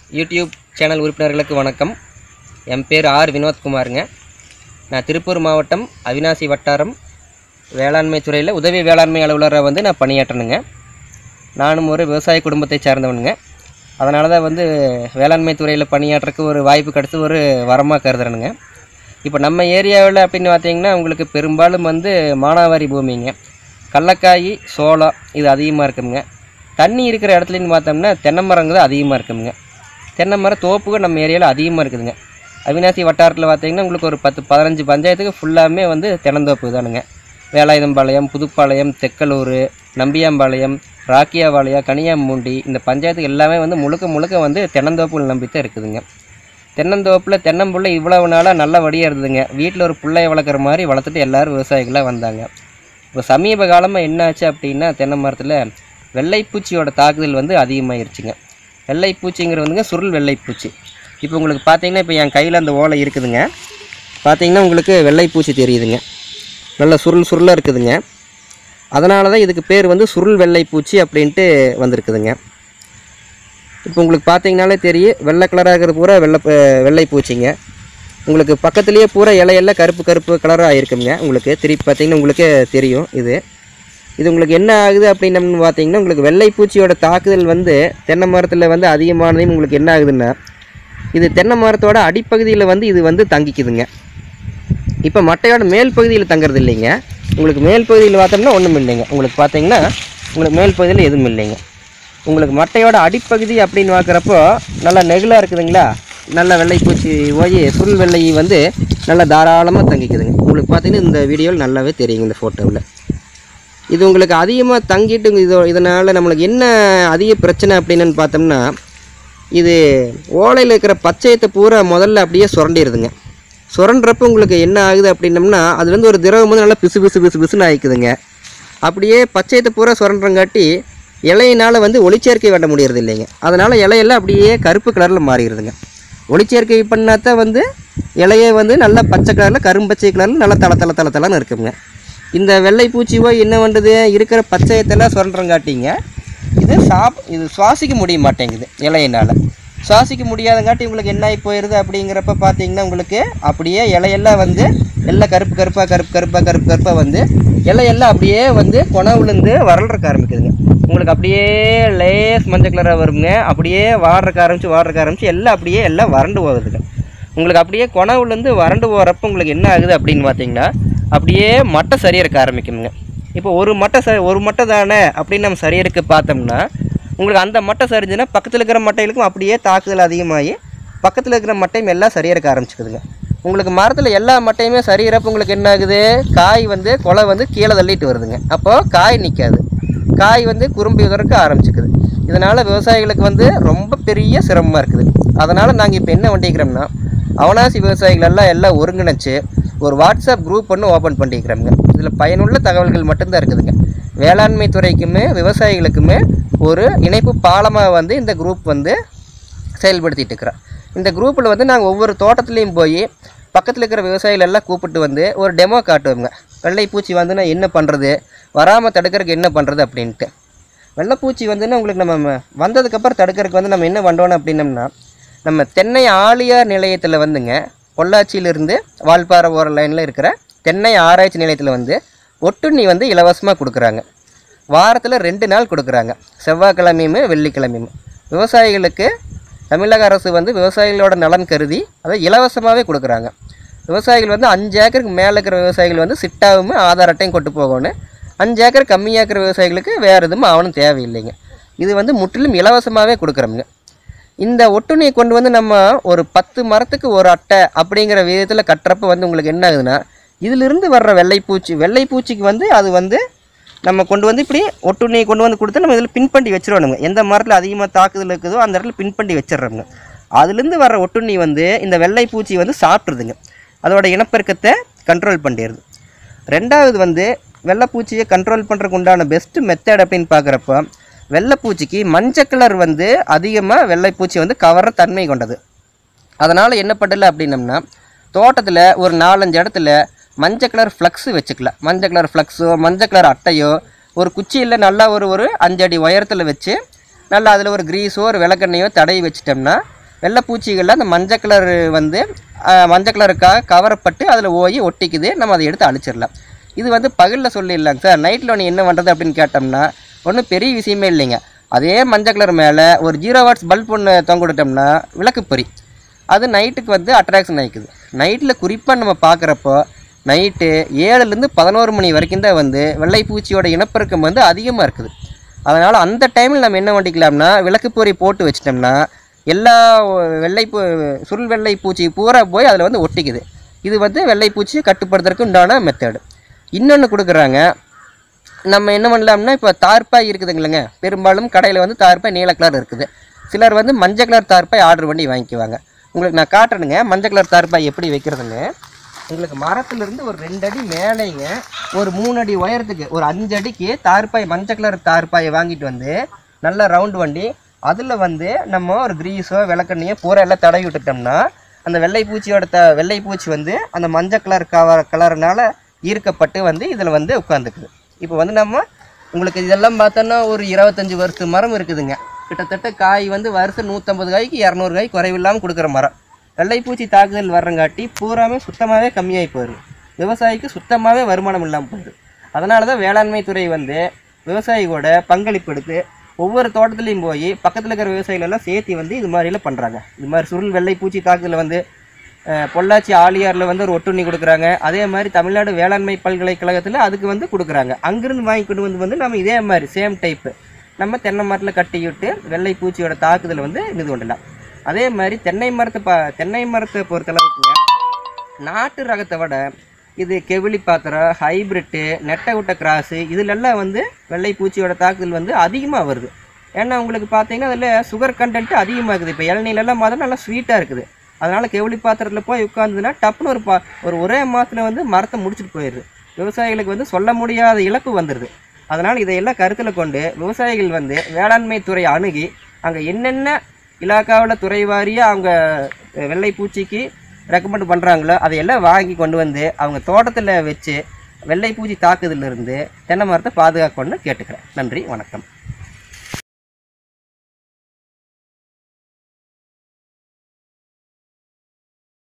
YouTube channel உறுப்பினர்களுக்கு வணக்கம் என் பேர் ஆர் வினோத்குமாருங்க நான் திருப்பூர் மாவட்டம் அவினாசி வட்டாரம் வேளாண்மை துறையில் உதவி வேளாண்மை அலுவலராக வந்து நான் பணியாற்றணுங்க நானும் ஒரு விவசாய குடும்பத்தை சார்ந்தவனுங்க அதனால தான் வந்து வேளாண்மை துறையில் பணியாற்றக்கு ஒரு வாய்ப்பு கிடச்சி ஒரு வரமாக கருதுறேனுங்க இப்போ நம்ம ஏரியாவில் அப்படின்னு பார்த்தீங்கன்னா உங்களுக்கு பெரும்பாலும் வந்து மானாவாரி பூமிங்க கடலக்காய் சோளம் இது அதிகமாக இருக்குங்க தண்ணி இருக்கிற இடத்துலன்னு பார்த்தோம்னா தென்னை மரங்கள் தான் அதிகமாக இருக்குங்க தென்னை மரம் தோப்புகள் நம்ம ஏரியாவில் அதிகமாக இருக்குதுங்க அவினாசி வட்டாரத்தில் பார்த்தீங்கன்னா உங்களுக்கு ஒரு பத்து பதினஞ்சு பஞ்சாயத்துக்கு ஃபுல்லாமே வந்து தென்னந்தோப்பு தானுங்க வேலாயுதம்பாளையம் புதுப்பாளையம் தெக்கலூர் நம்பியாம்பாளையம் ராக்கியாபாளையம் கனியாம்பூண்டி இந்த பஞ்சாயத்துக்கு எல்லாமே வந்து முழுக்க முழுக்க வந்து தென்னந்தோப்புகள் நம்பித்தான் இருக்குதுங்க தென்னந்தோப்பில் தென்னம்புள்ள இவ்வளவு நாளாக நல்லபடியாக இருந்ததுங்க வீட்டில் ஒரு பிள்ளைய வளர்க்குற மாதிரி வளர்த்துட்டு எல்லாரும் விவசாயிகளாக வந்தாங்க இப்போ சமீப காலமாக என்னாச்சு அப்படின்னா தென்னை மரத்தில் வெள்ளைப்பூச்சியோட தாக்குதல் வந்து அதிகமாயிருச்சுங்க வெள்ளைப்பூச்சிங்கிற வந்துங்க சுருள் வெள்ளைப்பூச்சி இப்போ உங்களுக்கு பார்த்தீங்கன்னா இப்போ என் கையில் அந்த ஓலை இருக்குதுங்க பார்த்தீங்கன்னா உங்களுக்கு வெள்ளைப்பூச்சி தெரியுதுங்க நல்ல சுருள் சுருளாக இருக்குதுங்க அதனால தான் இதுக்கு பேர் வந்து சுருள் வெள்ளைப்பூச்சி அப்படின்ட்டு வந்திருக்குதுங்க இப்போ உங்களுக்கு பார்த்தீங்கனாலே தெரியும் வெள்ளை கலராக இருக்கிறது பூரா வெள்ளை ப- வெள்ளைப்பூச்சிங்க உங்களுக்கு பக்கத்துலேயே பூரா இலையெல்லாம் கருப்பு கருப்பு கலராக இருக்குங்க உங்களுக்கு திருப்பி பார்த்தீங்கன்னா உங்களுக்கே தெரியும் இது இது உங்களுக்கு என்ன ஆகுது அப்படின்னு பார்த்தீங்கன்னா உங்களுக்கு வெள்ளைப்பூச்சியோட தாக்குதல் வந்து தென்னை மரத்தில் வந்து அதிகமானதையும் உங்களுக்கு என்ன ஆகுதுன்னா இது தென்னை மரத்தோட அடிப்பகுதியில் வந்து இது வந்து தங்கிக்குதுங்க இப்போ மட்டையோட மேல் பகுதியில் தங்குறது இல்லைங்க உங்களுக்கு மேல் பகுதியில் பார்த்தோம்னா ஒன்றும் இல்லைங்க உங்களுக்கு பார்த்தீங்கன்னா உங்களுக்கு மேல் பகுதியில் எதுவும் இல்லைங்க உங்களுக்கு மட்டையோட அடிப்பகுதி அப்படின்னு பார்க்குறப்போ நல்லா நெகிழாக இருக்குதுங்களா நல்ல வெள்ளைப்பூச்சி போய் சுருள் வெள்ளை வந்து நல்லா தாராளமாக தங்கிக்குதுங்க உங்களுக்கு பார்த்தீங்கன்னா இந்த வீடியோவில் நல்லாவே தெரியுங்க இந்த ஃபோட்டோவில் இது உங்களுக்கு அதிகமாக தங்கிட்டு இதோ இதனால் நம்மளுக்கு என்ன அதிக பிரச்சனை அப்படின்னு பார்த்தோம்னா இது ஓலையில் இருக்கிற பச்சையத்தை பூரா முதல்ல அப்படியே சுரண்டிடுதுங்க சுரண்டுறப்ப உங்களுக்கு என்ன ஆகுது அப்படின்னம்னா அதுலேருந்து ஒரு திரவம் வந்து நல்லா பிசு பிசு பிசு பிசுன்னு ஆயிக்குதுங்க அப்படியே பச்சையத்தை பூரா சுரண்டுறங்காட்டி இலையினால் வந்து ஒளிச்சேர்க்கை பண்ண முடியறது இல்லைங்க அதனால் இலையெல்லாம் அப்படியே கருப்பு கலரில் மாறிடுதுங்க ஒளிச்சேர்க்கை பண்ணாதான் வந்து இலையே வந்து நல்லா பச்சை கலரில் கரும்பச்சை கலரில் நல்லா தள தள தள தளன்னு இருக்குங்க இந்த வெள்ளை பூச்சி போய் என்ன பண்ணுறது இருக்கிற பச்சையத்தெல்லாம் சுரண்டுறங்காட்டிங்க இது சாப் இது சுவாசிக்க முடிய மாட்டேங்குது இலையினால் சுவாசிக்க முடியாதங்காட்டி உங்களுக்கு என்ன ஆகி போயிடுது அப்படிங்கிறப்ப பார்த்தீங்கன்னா உங்களுக்கு அப்படியே இலையெல்லாம் வந்து எல்லாம் கருப்பு கருப்பாக கருப்பு கருப்பாக கருப்பு கருப்பாக வந்து இலையெல்லாம் அப்படியே வந்து கொண விழுந்து வறள்றக்க ஆரம்பிக்குதுங்க உங்களுக்கு அப்படியே லேஸ் மஞ்சள் கலராக வருங்க அப்படியே வாடுறக்க ஆரம்பிச்சு வாடுறக்க ஆரம்பிச்சு எல்லாம் அப்படியே எல்லாம் வறண்டு போகுதுங்க உங்களுக்கு அப்படியே கொணவுலேருந்து வறண்டு போகிறப்ப உங்களுக்கு என்ன ஆகுது அப்படின்னு பார்த்தீங்கன்னா அப்படியே மட்டை சரியறக்க ஆரம்பிக்குங்க இப்போ ஒரு மட்டை ச ஒரு மட்டை தானே அப்படின்னு நம்ம சரியறக்க பார்த்தோம்னா உங்களுக்கு அந்த மட்டை சரிஞ்சுன்னா பக்கத்தில் இருக்கிற மட்டைகளுக்கும் அப்படியே தாக்குதல் அதிகமாகி பக்கத்தில் இருக்கிற மட்டையும் எல்லாம் சரியறக்க ஆரம்பிச்சுக்குதுங்க உங்களுக்கு மரத்தில் எல்லா மட்டையுமே சரியறப்ப உங்களுக்கு என்ன ஆகுது காய் வந்து கொலை வந்து கீழே தள்ளிட்டு வருதுங்க அப்போது காய் நிற்காது காய் வந்து குறும்பி உதறக்க ஆரம்பிச்சுக்குது இதனால் விவசாயிகளுக்கு வந்து ரொம்ப பெரிய சிரமமாக இருக்குது அதனால் நாங்கள் இப்போ என்ன பண்ணிக்கிறோம்னா அவனாசி விவசாயிகள் எல்லாம் எல்லாம் ஒருங்கிணைச்சு ஒரு வாட்ஸ்அப் குரூப் ஒன்று ஓப்பன் பண்ணிக்கிறோம்ங்க இதில் பயனுள்ள தகவல்கள் மட்டும்தான் இருக்குதுங்க வேளாண்மை துறைக்குமே விவசாயிகளுக்குமே ஒரு இணைப்பு பாலமாக வந்து இந்த குரூப் வந்து செயல்படுத்திட்டு இருக்கிறோம் இந்த குரூப்பில் வந்து நாங்கள் ஒவ்வொரு தோட்டத்துலேயும் போய் பக்கத்தில் இருக்கிற விவசாயிகள் எல்லாம் கூப்பிட்டு வந்து ஒரு டெமோ காட்டுவோங்க வெள்ளைப்பூச்சி வந்துன்னா என்ன பண்ணுறது வராமல் தடுக்கிறதுக்கு என்ன பண்ணுறது அப்படின்ட்டு வெள்ளைப்பூச்சி வந்துன்னா உங்களுக்கு நம்ம வந்ததுக்கப்புறம் தடுக்கிறதுக்கு வந்து நம்ம என்ன பண்ணுறோம் அப்படின்னம்னா நம்ம தென்னை ஆழியார் நிலையத்தில் வந்துங்க பொள்ளாச்சியிலிருந்து வால்பாறை ஓர லைனில் இருக்கிற தென்னை ஆராய்ச்சி நிலையத்தில் வந்து ஒட்டுண்ணி வந்து இலவசமாக கொடுக்குறாங்க வாரத்தில் ரெண்டு நாள் கொடுக்குறாங்க செவ்வாய்க்கிழமையும் வெள்ளிக்கிழமையும் விவசாயிகளுக்கு தமிழக அரசு வந்து விவசாயிகளோட நலன் கருதி அதை இலவசமாகவே கொடுக்குறாங்க விவசாயிகள் வந்து அஞ்சு ஏக்கருக்கு மேலே இருக்கிற விவசாயிகள் வந்து சிட்டாவும் ஆதார் அட்டையும் கொண்டு போகணும் அஞ்சு ஏக்கர் கம்மியாக இருக்கிற விவசாயிகளுக்கு வேறு எதுவும் ஆவணும் தேவையில்லைங்க இது வந்து முற்றிலும் இலவசமாகவே கொடுக்குறோங்க இந்த ஒட்டுண்ணியை கொண்டு வந்து நம்ம ஒரு பத்து மரத்துக்கு ஒரு அட்டை அப்படிங்கிற விதத்தில் கட்டுறப்ப வந்து உங்களுக்கு என்ன ஆகுதுன்னா இதிலிருந்து வர்ற வெள்ளைப்பூச்சி வெள்ளைப்பூச்சிக்கு வந்து அது வந்து நம்ம கொண்டு வந்து இப்படி ஒட்டுண்ணியை கொண்டு வந்து கொடுத்து நம்ம இதில் பின் பண்ணி வச்சிடணுங்க எந்த மரத்தில் அதிகமாக தாக்குதல் இருக்குதோ அந்த இடத்துல பின் பண்ணி வச்சிடுறோங்க அதுலேருந்து வர்ற ஒட்டுண்ணி வந்து இந்த வெள்ளைப்பூச்சி வந்து சாப்பிட்ருதுங்க அதோட இனப்பெருக்கத்தை கண்ட்ரோல் பண்ணிடுது ரெண்டாவது வந்து வெள்ளைப்பூச்சியை கண்ட்ரோல் பண்ணுறதுக்கு உண்டான பெஸ்ட்டு மெத்தட் அப்படின்னு பார்க்குறப்ப வெள்ளைப்பூச்சிக்கு மஞ்சள் கலர் வந்து அதிகமாக வெள்ளைப்பூச்சி வந்து கவர்ற தன்மை கொண்டது அதனால் என்ன பண்ணல அப்படின்னம்னா தோட்டத்தில் ஒரு நாலஞ்சு இடத்துல மஞ்சள் கலர் ஃப்ளக்ஸு வச்சுக்கலாம் மஞ்சள் கலர் ஃப்ளக்ஸோ மஞ்சள் கலர் அட்டையோ ஒரு குச்சியில் நல்லா ஒரு ஒரு அஞ்சடி உயரத்தில் வச்சு நல்லா அதில் ஒரு க்ரீஸோ ஒரு விளக்கெண்ணையோ தடவி வச்சிட்டோம்னா வெள்ளைப்பூச்சிகளில் அந்த மஞ்சள் கலர் வந்து அஹ், மஞ்சள் கலருக்காக கவரப்பட்டு அதில் ஓய் ஒட்டிக்குது நம்ம அதை எடுத்து அழிச்சிடலாம் இது வந்து பகலில் சொல்லிடலாங்க சார் நைட்டில் நீ என்ன பண்ணுறது அப்படின்னு கேட்டோம்னா ஒன்றும் பெரிய விஷயமே இல்லைங்க அதே மஞ்சள் கலர் மேலே ஒரு ஜீரோ வாட்ஸ் பல்ப் ஒன்று தொங்க விட்டுட்டோம்னா விளக்கு பொறி அது நைட்டுக்கு வந்து அட்ராக்ஷன் ஆகிக்குது நைட்டில் குறிப்பாக நம்ம பார்க்குறப்போ நைட்டு ஏழுலேருந்து பதினோரு மணி வரைக்கும் தான் வந்து வெள்ளைப்பூச்சியோட இனப்பெருக்கம் வந்து அதிகமாக இருக்குது அதனால் அந்த டைமில் நம்ம என்ன பண்ணிக்கலாம்னா விளக்கு பொறி போட்டு வச்சிட்டோம்னா எல்லா வெள்ளை பூ சுருள் வெள்ளை பூச்சி பூரா போய் அதில் வந்து ஒட்டிக்குது இது வந்து வெள்ளைப்பூச்சியை கட்டுப்படுத்துறதுக்கு உண்டான மெத்தடு இன்னொன்று கொடுக்குறாங்க நம்ம என்ன பண்ணலாம்னா இப்போ தார்ப்பாய் இருக்குதுங்களேங்க பெரும்பாலும் கடையில் வந்து தார்ப்பாய் நீல கலர் இருக்குது சிலர் வந்து மஞ்சள் கலர் தார்ப்பாய் ஆர்டர் பண்ணி வாங்கிக்குவாங்க உங்களுக்கு நான் காட்டுறேனுங்க மஞ்சள் கலர் தார்ப்பாய் எப்படி வைக்கிறதுன்னு உங்களுக்கு மரத்துலேருந்து ஒரு ரெண்டு அடி மேலேங்க ஒரு மூணு அடி உயரத்துக்கு ஒரு அஞ்சு அடிக்கு தார்ப்பாய் மஞ்சள் கலர் தார்ப்பாயை வாங்கிட்டு வந்து நல்லா ரவுண்டு வண்டி அதில் வந்து நம்ம ஒரு கிரீஸோ விளக்கண்ணையோ பூரா எல்லாம் தடவி விட்டுட்டோம்னா அந்த வெள்ளை பூச்சியோட த வெள்ளை பூச்சி வந்து அந்த மஞ்சள் கலர் கவர் கலர்னால ஈர்க்கப்பட்டு வந்து இதில் வந்து உட்காந்துக்குது இப்போ வந்து நம்ம உங்களுக்கு இதெல்லாம் பார்த்தோன்னா ஒரு இருபத்தஞ்சி வருஷத்து மரம் இருக்குதுங்க கிட்டத்தட்ட காய் வந்து வருஷம் நூற்றம்பது காய்க்கு இரநூறு காய் குறைவில்லாமல் கொடுக்குற மரம் வெள்ளைப்பூச்சி தாக்குதல் வர்றங்காட்டி பூராமே சுத்தமாகவே கம்மியாகி போயிடும் விவசாயிக்கு சுத்தமாகவே வருமானம் இல்லாமல் போயிடும் அதனால தான் வேளாண்மை துறை வந்து விவசாயியோட பங்களிப்பு எடுத்து ஒவ்வொரு தோட்டத்துலையும் போய் பக்கத்தில் இருக்கிற விவசாயிகள் எல்லாம் சேர்த்து வந்து இது மாதிரிலாம் பண்ணுறாங்க இது மாதிரி சுருள் வெள்ளைப்பூச்சி தாக்குதல் வந்து அஹ், பொள்ளாச்சி ஆலியாரில் வந்து ஒரு ஒட்டுண்ணி கொடுக்குறாங்க அதே மாதிரி தமிழ்நாடு வேளாண்மை பல்கலைக்கழகத்தில் அதுக்கு வந்து கொடுக்குறாங்க அங்கிருந்து வாங்கி கொண்டு வந்து வந்து நம்ம இதே மாதிரி சேம் டைப்பு நம்ம தென்னை மரத்தில் கட்டி விட்டு வெள்ளை பூச்சியோட தாக்குதல் வந்து இது கொண்டலாம் அதே மாதிரி தென்னை மரத்தை பா தென்னை மரத்தை பொறுத்தளவுக்குங்க நாட்டு ரகத்தை விட இது கெவிலி பாத்திரம் ஹைபிரிட்டு நெட்டை விட்ட கிராஸு இதுலெல்லாம் வந்து வெள்ளை பூச்சியோட தாக்குதல் வந்து அதிகமாக வருது ஏன்னா உங்களுக்கு பார்த்தீங்கன்னா அதில் சுகர் கண்டென்ட் அதிகமாக இருக்குது இப்போ இளநீலெல்லாம் பார்த்தா நல்லா ஸ்வீட்டாக இருக்குது அதனால் கெவிலி பாத்திரத்தில் போய் உட்காந்துன்னா டப்புன்னு ஒரு பா ஒரு ஒரே மாதத்தில் வந்து மரத்தை முடிச்சுட்டு போயிடுது விவசாயிகளுக்கு வந்து சொல்ல முடியாத இழப்பு வந்துடுது அதனால் இதையெல்லாம் கருத்தில் கொண்டு விவசாயிகள் வந்து வேளாண்மை துறை அணுகி அங்கே என்னென்ன இலாக்காவில் துறை வாரியாக அவங்க அஹ், வெள்ளை பூச்சிக்கு ரெக்கமெண்ட் பண்ணுறாங்களோ அதையெல்லாம் வாங்கி கொண்டு வந்து அவங்க தோட்டத்தில் வச்சு வெள்ளை பூச்சி தாக்குதலிருந்து தென்னை மரத்தை பாதுகாக்கணும்னு கேட்டுக்கிறேன் நன்றி வணக்கம்